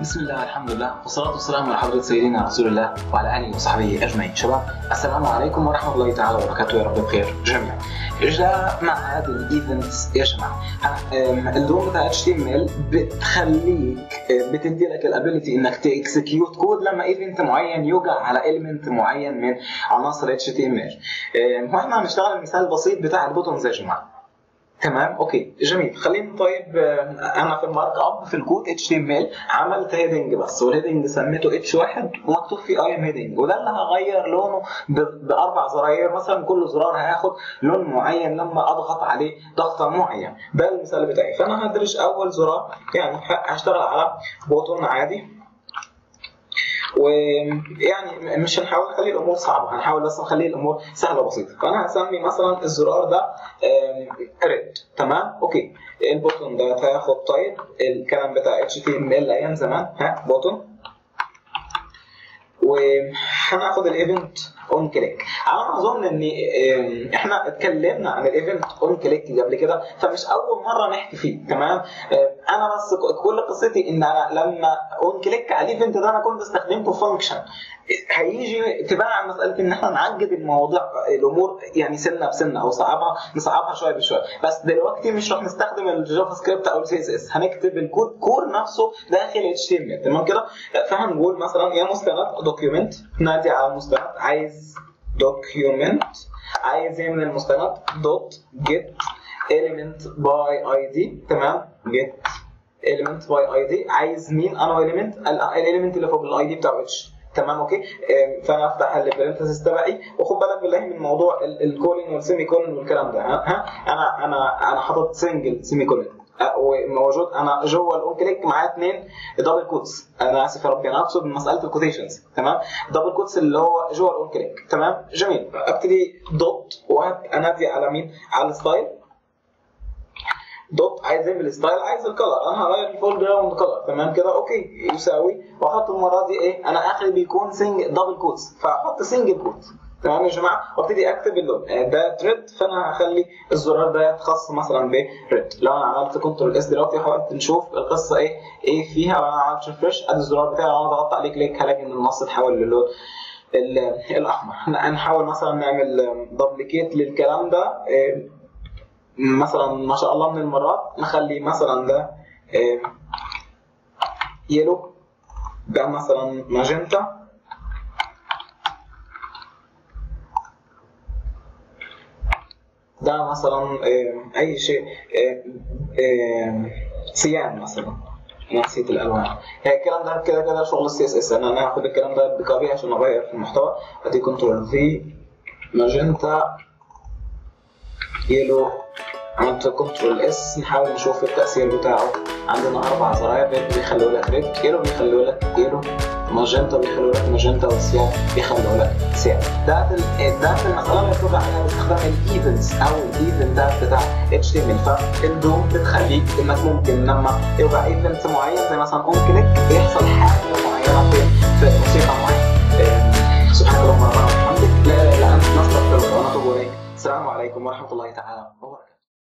بسم الله الحمد لله والصلاة والسلام على حضرة سيدنا رسول الله وعلى آله وصحبه أجمعين شباب السلام عليكم ورحمة الله تعالى وبركاته يا رب بخير جميعا جاء مع هذا الايفنتس يا جماعة اللغة بتاع اتش تي ام ال بتخليك بتدي لك الابيلتي انك تكسكيوت كود لما ايفنت معين يوقع على اليمنت معين من عناصر اتش تي ام ال واحنا هنشتغل المثال البسيط بتاع البوتونز يا جماعه تمام اوكي جميل خلينا طيب انا في المارك اب في الكود اتش تي ام ال عملت هيدنج بس والهيدنج سميته اتش واحد ومكتوب فيه اي ام هيدنج وده اللي هغير لونه باربع زراير مثلا كل زرار هياخد لون معين لما اضغط عليه ضغطه معين ده المثال بتاعي فانا هدرج اول زرار يعني هشتغل على بوتون عادي ويعني مش هنحاول نخلي الامور صعبه هنحاول بس نخلي الامور سهله وبسيطه فانا هسمي مثلا الزرار ده ريد تمام اوكي البوتون ده هياخد طيب الكلام بتاع اتش تي ام ال ايام زمان ها بوتون وهناخد الايفنت اون كليك على ما اظن ان احنا اتكلمنا عن الايفنت اون كليك قبل كده فمش اول مره نحكي فيه تمام انا بس كل قصتي ان انا لما اون كليك على الايفنت ده انا كنت استخدمته فانكشن هيجي تبع مساله ان احنا نعقد المواضيع الامور يعني سنه بسنه او صعبها نصعبها شويه بشويه بس دلوقتي مش راح نستخدم الجافا سكريبت او السي اس اس هنكتب الكود كور نفسه داخل اتش تي ام ال تمام كده فهنقول مثلا يا مستند دوكيومنت نادي على المستند عايز دوكيومنت عايز ايه من المستند دوت جيت element باي اي دي تمام جيت element باي اي دي عايز مين انا element الاليمنت اللي فوق الاي دي بتاع اتش تمام اوكي فانا افتح البرنتسز تبعي وخد بالك بالله من موضوع الكولين والسيمي كولين والكلام ده ها انا انا انا حاطط سنجل سيمي كولين وموجود انا جوه الاون كليك معايا اثنين دبل كوتس انا اسف يا ربي انا اقصد مساله الكوتيشنز تمام دبل كوتس اللي هو جوه الاون كليك تمام جميل ابتدي دوت وانادي على مين على الستايل دوت عايز اعمل ستايل عايز الكلر انا هغير الفول جراوند كلر تمام كده اوكي يساوي واحط المره دي ايه انا اخري بيكون سنج دبل كوتس فاحط سنجل كوت تمام يا جماعه وابتدي اكتب اللون ده ريد فانا هخلي الزرار ده يتخص مثلا بريد لو انا عملت كنترول اس دلوقتي حاولت نشوف القصه ايه ايه فيها وانا عملت ريفرش ادي الزرار بتاعي لو انا ضغطت عليه كليك هلاقي ان النص اتحول للون الاحمر نحاول مثلا نعمل دبليكيت للكلام ده مثلا ما شاء الله من المرات نخلي مثلا ده يلو ده مثلا ماجنتا ده مثلا اي شيء سيان مثلا نسيت الالوان هي الكلام ده كده كده شغل السي اس اس انا هاخد الكلام ده بكوبي عشان اغير في المحتوى ادي كنترول في ماجنتا يلو عملت كنترول اس نحاول نشوف التاثير بتاعه عندنا اربع زراير ريد بيخلوا لك ريد يلو بيخلوا لك يلو ماجنتا بيخلوا لك ماجنتا والسيان بيخلوا لك سيان ده ده المساله اللي بتوقع عليها باستخدام الايفنتس او الايفنتات بتاع اتش تي ام ال فالدوم بتخليك انك ممكن لما يوقع ايفنت معين زي مثلا اون كليك يحصل حاجه معينه في في موسيقى معينه سبحانك اللهم ربنا وبحمدك لا اله الا انت نستغفرك ونتوب اليك السلام عليكم ورحمه الله تعالى وبركاته